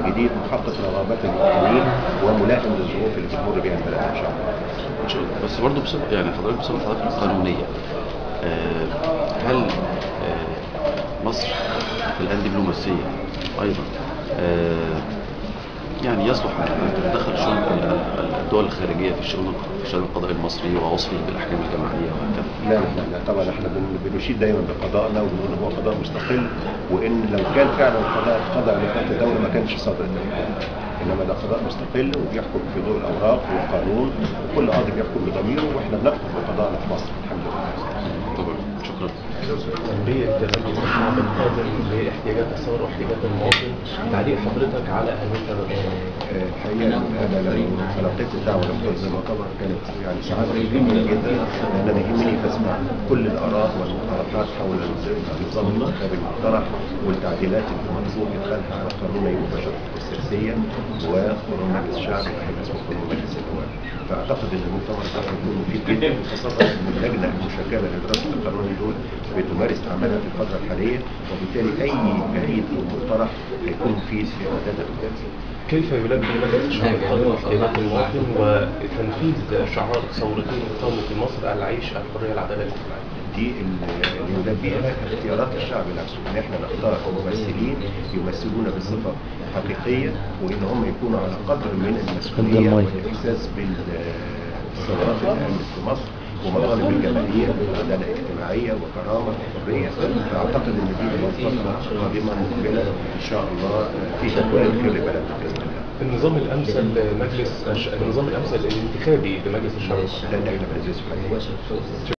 جديد محقق رغبات المواطنين وملائم للظروف اللي بتمر بها البلد ان شاء الله. ان شاء الله بس برضه بصفه يعني حضرتك بصفه حضرتك القانونيه آه، هل آه، مصر في الدبلوماسيه ايضا آه، يعني يصلح ان تتدخل شؤون ال- ال- الدول الخارجيه في الشؤون في الشان القضائي المصري ووصفه بالاحكام الجماعيه وهكذا لا لا لا طبعا احنا بن- بنشيد دايما بقضائنا وبنقول هو قضاء مستقل وان لو كان فعلا القضاء قضى على ذات الدوله ما كانش صدر الدوله انما ده قضاء مستقل وبيحكم في ضوء الاوراق والقانون وكل قاضي بيحكم بضميره واحنا بنحكم بقضائنا في مصر الحمد لله. طبعا شكرا أهمية تغذي الشعب القادم لاحتياجات الثورة واحتياجات المواطن تعليق حضرتك على أهمية هذا الموضوع آه، الحقيقه انا لما تلقيت الدعوه لمؤتمر المؤتمر كانت يعني سعاده كبيره جدا لان انا يهمني فاسمع كل الاراء والمقترحات حول النظام الانتخابي المقترح والتعديلات اللي مطلوب ادخالها على قانوني مباشره السياسيه وقانون مجلس الشعب اللي هيبقى اسمه قانون مجلس النواب فاعتقد ان المؤتمر ده هيكون مفيد جدا خاصه ان اللجنه المشكله لدراسه القانون دول بتمارس اعمالها في الفتره الحاليه وبالتالي اي جديد او مقترح هيكون مفيد في اعداد الرجال كيف يلبي مجلس الشعب القادم احتياجات المواطن وتنفيذ شعار ثورتين قاموا في مصر العيش الحرية العدالة الاجتماعية دي ال- اللي يلبيها اختيارات الشعب نفسه ان احنا نختار ممثلين يمثلونا بصفه حقيقيه وان هم يكونوا على قدر من المسؤوليه والاحساس بالثورات اللي قامت في مصر ومطالب الجماهير والعداله الاجتماعيه وكرامه وحريه فاعتقد ان دي فتره قادمه مقبله ان شاء الله فيها كل الخير لبلدنا باذن الله. النظام الأمثل لمجلس النظام الأمثل الانتخابي لمجلس الشعب لا لا احنا بندرسه حاليا